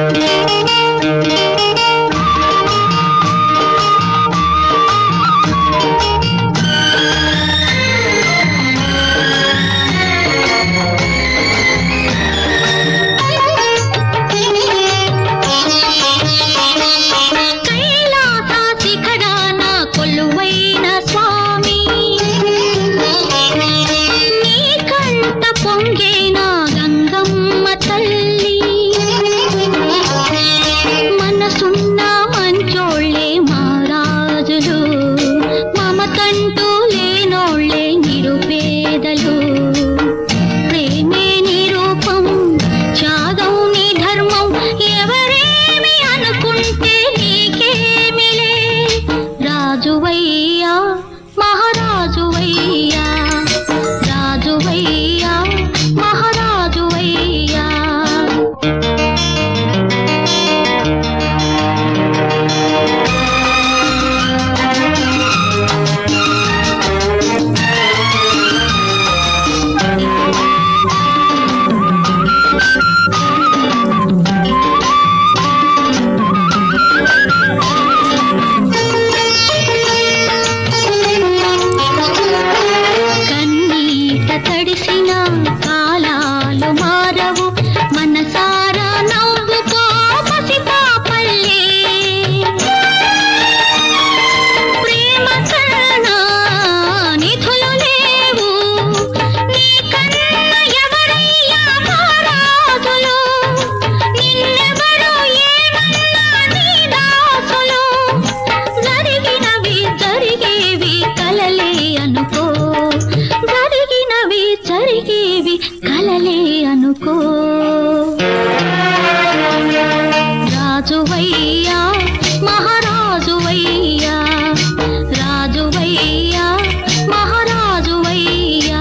కైలాస శిఖరాన కొలువైన స్వామి నీ కంట పొంగేన గంగమ్మ తల్లి మనసున్న మంచోళ్ళే మహారాజులు మమతంటూ లేనోళ్ళే నిరుపేదలు ప్రేమే నిరూపం త్యాగం నీ ధర్మం ఎవరేమి అనుకుంటే నీకేమిలే రాజువయ్యా మహారాజువయ్యా రాజువయ్యా మహారాజువయ్యా కన్నీట తడిసిన కాలాలు మారవు మనసారా నవ్వుకో పసిపాపల్లే ప్రేమ కన్నా నిధులు లేవు నీ కన్నా ఎవరయ్యా మహారాజులు నిన్నెవరు ఏమన్నా నీ దాసులు జరిగినవి జరిగేవి కలలే అనుకో జరిగినవి జరిగేవి కలలే అనుకో రాజువయ్యా మహారాజువయ్యా రాజువయ్యా మహారాజువయ్యా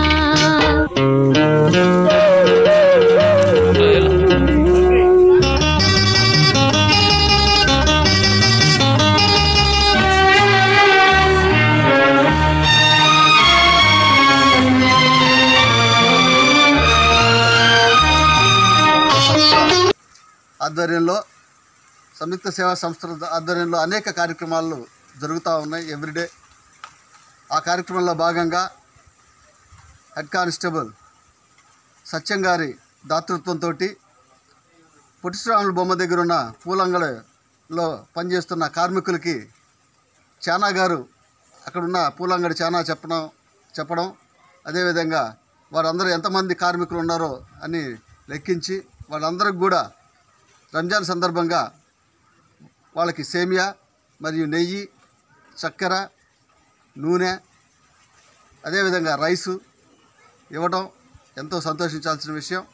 ఆధ్వర్యంలో సంయుక్త సేవా సంస్థల ఆధ్వర్యంలో అనేక కార్యక్రమాలు జరుగుతూ ఉన్నాయి ఎవ్రీడే ఆ కార్యక్రమంలో భాగంగా హెడ్ కానిస్టేబుల్ సత్యం గారి దాతృత్వంతో పొట్టిశ్రాముల బొమ్మ దగ్గర ఉన్న పూలంగడిలో పనిచేస్తున్న కార్మికులకి చానా గారు అక్కడున్న పూలంగడి చానా చెప్పడం చెప్పడం అదేవిధంగా వారందరూ ఎంతమంది కార్మికులు ఉన్నారో అని లెక్కించి వాళ్ళందరికి కూడా రంజాన్ సందర్భంగా వాళ్ళకి సేమియా మరియు నెయ్యి చక్కెర నూనె అదేవిధంగా రైసు ఇవ్వడం ఎంతో సంతోషించాల్సిన విషయం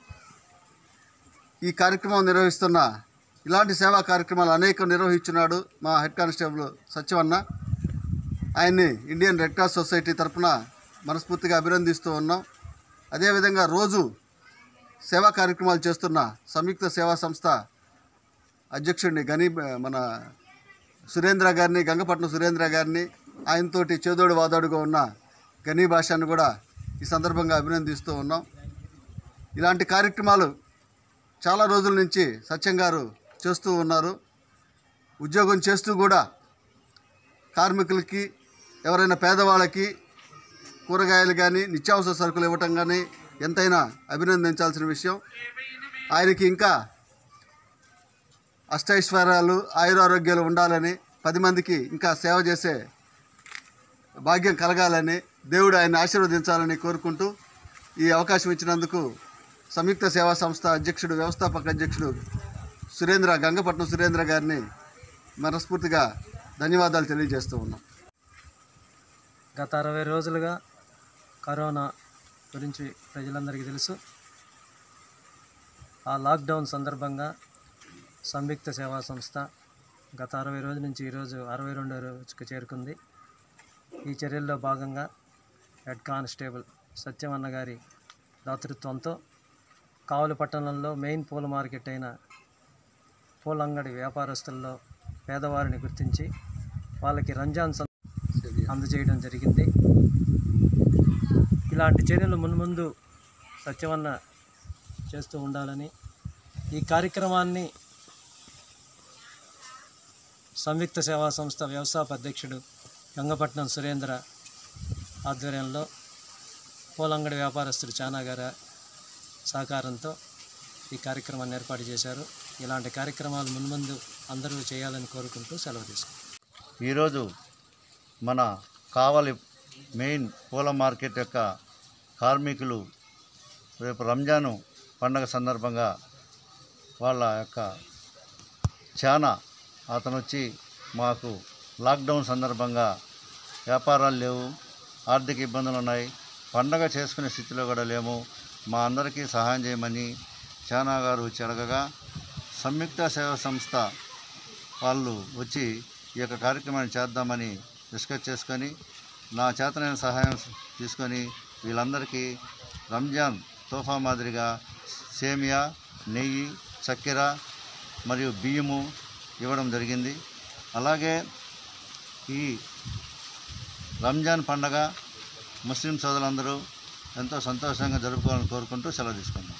ఈ కార్యక్రమం నిర్వహిస్తున్న ఇలాంటి సేవా కార్యక్రమాలు అనేకం నిర్వహించున్నాడు మా హెడ్ కానిస్టేబుల్ సత్యవన్న ఆయన్ని ఇండియన్ రెడ్ క్రాస్ సొసైటీ తరపున మనస్ఫూర్తిగా అభినందిస్తూ ఉన్నాం అదేవిధంగా రోజు సేవా కార్యక్రమాలు చేస్తున్న సంయుక్త సేవా సంస్థ అధ్యక్షుడిని గని మన సురేంద్ర గారిని గంగపట్నం సురేంద్ర గారిని ఆయనతోటి చేదోడు వాదోడుగా ఉన్న గనీ భాషను కూడా ఈ సందర్భంగా అభినందిస్తూ ఉన్నాం ఇలాంటి కార్యక్రమాలు చాలా రోజుల నుంచి సత్యం గారు చేస్తూ ఉన్నారు ఉద్యోగం చేస్తూ కూడా కార్మికులకి ఎవరైనా పేదవాళ్ళకి కూరగాయలు కానీ నిత్యావసర సరుకులు ఇవ్వటం కానీ ఎంతైనా అభినందించాల్సిన విషయం ఆయనకి ఇంకా అష్టైశ్వర్యాలు ఆయురారోగ్యాలు ఉండాలని పది మందికి ఇంకా సేవ చేసే భాగ్యం కలగాలని దేవుడు ఆయన ఆశీర్వదించాలని కోరుకుంటూ ఈ అవకాశం ఇచ్చినందుకు సంయుక్త సేవా సంస్థ అధ్యక్షుడు వ్యవస్థాపక అధ్యక్షుడు సురేంద్ర గంగపట్నం సురేంద్ర గారిని మనస్ఫూర్తిగా ధన్యవాదాలు తెలియజేస్తూ ఉన్నాం గత అరవై రోజులుగా కరోనా గురించి ప్రజలందరికీ తెలుసు ఆ లాక్డౌన్ సందర్భంగా సంయుక్త సేవా సంస్థ గత అరవై రోజుల నుంచి ఈరోజు అరవై రెండో రోజుకు చేరుకుంది ఈ చర్యల్లో భాగంగా హెడ్ కానిస్టేబుల్ సత్యమన్న గారి దాతృత్వంతో కావలి పట్టణంలో మెయిన్ పూల మార్కెట్ అయిన పూల అంగడి వ్యాపారస్తుల్లో పేదవారిని గుర్తించి వాళ్ళకి రంజాన్ సం అందజేయడం జరిగింది ఇలాంటి చర్యలు మున్ముందు సత్యవన్న చేస్తూ ఉండాలని ఈ కార్యక్రమాన్ని సంయుక్త సేవా సంస్థ వ్యవస్థాపక అధ్యక్షుడు గంగపట్నం సురేంద్ర ఆధ్వర్యంలో పూలంగడి వ్యాపారస్తుడు చానా గారి సహకారంతో ఈ కార్యక్రమాన్ని ఏర్పాటు చేశారు ఇలాంటి కార్యక్రమాలు మున్ముందు అందరూ చేయాలని కోరుకుంటూ సెలవు తీసుకుంటాం ఈరోజు మన కావలి మెయిన్ పూల మార్కెట్ యొక్క కార్మికులు రేపు రంజాను పండగ సందర్భంగా వాళ్ళ యొక్క చాలా అతను వచ్చి మాకు లాక్డౌన్ సందర్భంగా వ్యాపారాలు లేవు ఆర్థిక ఇబ్బందులు ఉన్నాయి పండగ చేసుకునే స్థితిలో కూడా లేము మా అందరికీ సహాయం చేయమని చానా గారు వచ్చి అడగగా సంయుక్త సేవా సంస్థ వాళ్ళు వచ్చి ఈ యొక్క కార్యక్రమాన్ని చేద్దామని డిస్కస్ చేసుకొని నా చేతనైన సహాయం తీసుకొని వీళ్ళందరికీ రంజాన్ తోఫా మాదిరిగా సేమియా నెయ్యి చక్కెర మరియు బియ్యము ఇవ్వడం జరిగింది అలాగే ఈ రంజాన్ పండగ ముస్లిం సోదరులందరూ ఎంతో సంతోషంగా జరుపుకోవాలని కోరుకుంటూ సెలవు తీసుకున్నాం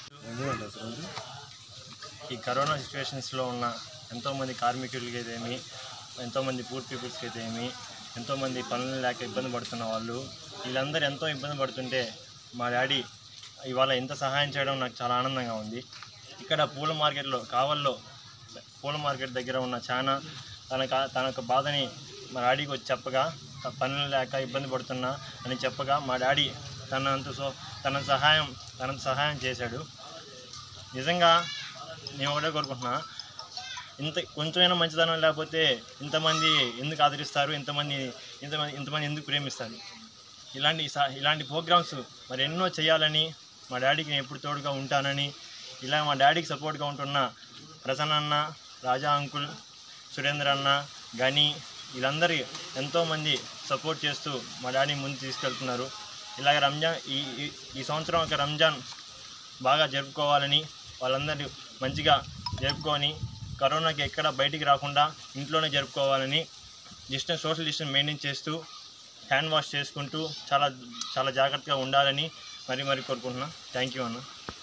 ఈ కరోనా సిచ్యువేషన్స్లో ఉన్న ఎంతోమంది కార్మికులకి అయితేమి ఎంతోమంది పూర్ పీపుల్స్కి అయితే ఏమి ఎంతోమంది పనులు లేక ఇబ్బంది పడుతున్న వాళ్ళు వీళ్ళందరూ ఎంతో ఇబ్బంది పడుతుంటే మా డాడీ ఇవాళ ఎంత సహాయం చేయడం నాకు చాలా ఆనందంగా ఉంది ఇక్కడ పూల మార్కెట్లో కావల్లో పూల మార్కెట్ దగ్గర ఉన్న చాలా తన కా- తన యొక్క బాధని మా డాడీకి వచ్చి చెప్పగా త- పనులు లేక ఇబ్బంది పడుతున్నా అని చెప్పగా మా డాడీ తనంత సో తన సహాయం తనంత సహాయం చేశాడు నిజంగా నేను ఒకటే కోరుకుంటున్నా ఇంత కొంచెమైనా మంచితనం లేకపోతే ఇంతమంది ఎందుకు ఆదరిస్తారు ఇంతమంది ఇంతమంది ఇంతమంది ఎందుకు ప్రేమిస్తారు ఇలాంటి సా- ఇలాంటి ప్రోగ్రామ్స్ మరి ఎన్నో చేయాలని మా డాడీకి నేను ఎప్పుడు తోడుగా ఉంటానని ఇలా మా డాడీకి సపోర్ట్గా ఉంటున్న ప్రసన్న అన్న రాజా అంకుల్ సురేంద్ర అన్న గని వీళ్ళందరి ఎంతోమంది సపోర్ట్ చేస్తూ మా డాడీ ముందు తీసుకెళ్తున్నారు ఇలాగ రంజాన్ ఈ ఈ- ఈ సంవత్సరం ఒక రంజాన్ బాగా జరుపుకోవాలని వాళ్ళందరూ మంచిగా జరుపుకొని కరోనాకి ఎక్కడ బయటికి రాకుండా ఇంట్లోనే జరుపుకోవాలని డిస్టెన్స్ సోషల్ డిస్టెన్స్ మెయింటైన్ చేస్తూ హ్యాండ్ వాష్ చేసుకుంటూ చాలా చాలా జాగ్రత్తగా ఉండాలని మరి మరి కోరుకుంటున్నాను థ్యాంక్ యూ అన్న